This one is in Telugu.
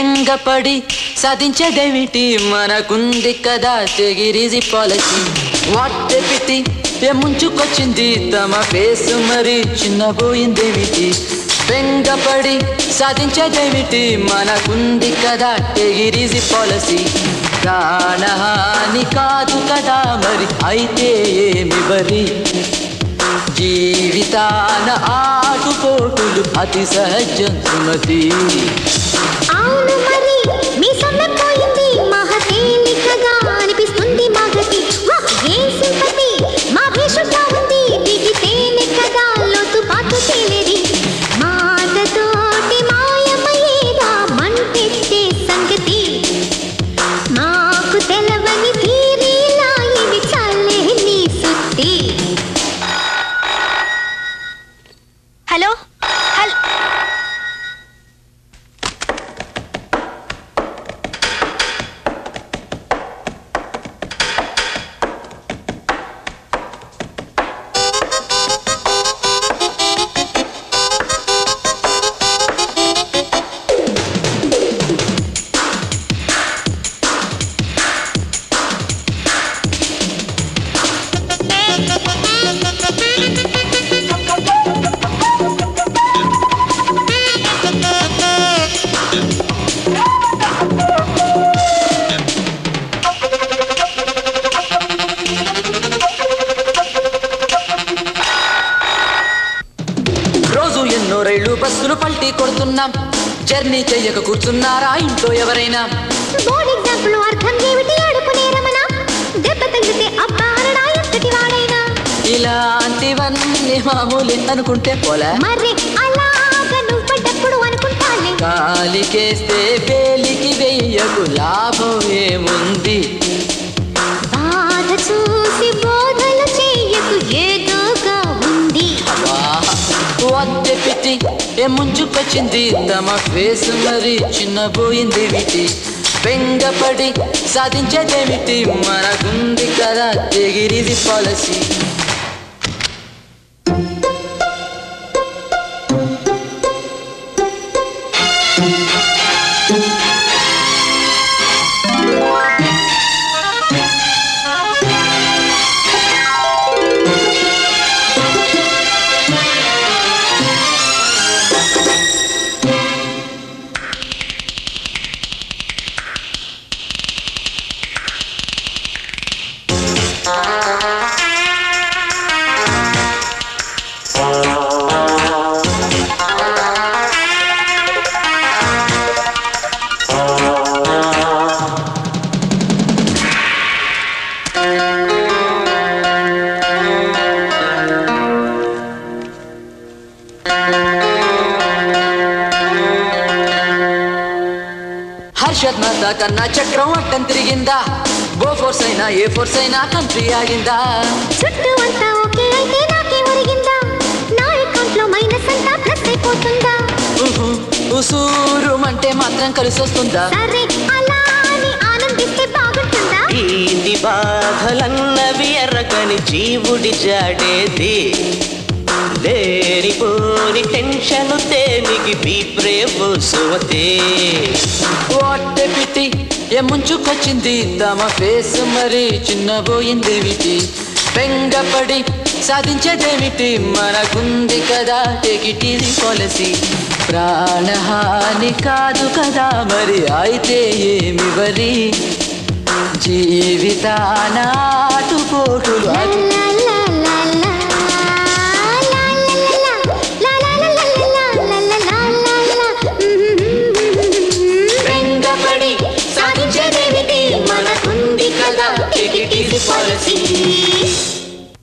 బెంగపడి సాధించేదేమిటి మనకుంది కదా తెగిరిది పాలసీ వాట్ పెట్టి ముంచుకొచ్చింది తమ ఫేసు మరి చిన్నబోయిందేమిటి బెంగపడి సాధించేదేమిటి మనకుంది కదా తెగిరిది పాలసీ ప్రాణహాని కాదు కదా మరి అయితే ఏమి బరి జీవితాన ఆటుపోటులు అతి సహజం సుమతి అవును మరి మీ సన్నపోయింది మహా తేలికగా అనిపిస్తుంది మాగతి వా, ఏం సింపతి మా భేషుగా ఉంది దిగితేనే కదా లోతు పాటు తేలేది మాటతోటి మాయమయ్యేదా మంటెత్తే సంగతి మాకు తెలవని తీరిలా ఇవి చాలే నీ సుత్తి హలో హల్ రోజు ఎన్నో రైళ్లు బస్సులు పల్టీ కొడుతున్నాం జర్నీ చెయ్యక కూర్చున్నారా ఇంట్లో ఎవరైనా బోర్డ్ ఎగ్జాంపుల్ అర్థం ఏమిటి అడుపునే రమణ దెబ్బ తగిలితే అబ్బా అనడా ఎంతటి వాడైనా ఇలాంటివన్నీ మామూలు అనుకుంటే పోలే మరి అలాగా నువ్వు పడ్డప్పుడు అనుకుంటాలే కాలికేస్తే పేలికి వెయ్యకు లాభం ఏముంది బాధ చూసి బోధలు చెయ్యకు ఏదోగా ఉంది వద్దె పెట్టి ఏ ముంచుకొచ్చింది తమ ఫేసు మరి చిన్నబోయింది విటి బెంగపడి సాధించేదేమిటి మనకుంది కదా తెగిరిది పాలసీ హర్షద్ మాత కన్నా చక్రం అట్టం తిరిగిందా బో ఫోర్స్ అయినా ఏ ఫోర్స్ అయినా కంట్రీ ఆగిందా చుట్టూ అంతా ఓకే అయితే నాకే ఒరిగిందా నా అకౌంట్ లో మైనస్ అంతా ప్లస్ అయిపోతుందా ఉహు, ఉసూరు అంటే మాత్రం కలిసి వస్తుందా సరే అలా అని ఆనందిస్తే బాగుంటుందా ఈది బాధలన్నవి ఎర్రకని జీవుడి జాడేది లేనిపోని టెన్షన్ తేనికి బీప్రేవు సువతే వాటే పిట్టి ఏ ముంచుకొచ్చింది తమ ఫేస్ మరి చిన్నబోయింది విటి బెంగపడి సాధించేదేమిటి మనకుంది కదా టెకిటిది పాలసీ ప్రాణహాని కాదు కదా మరి అయితే ఏమి వరి జీవితానా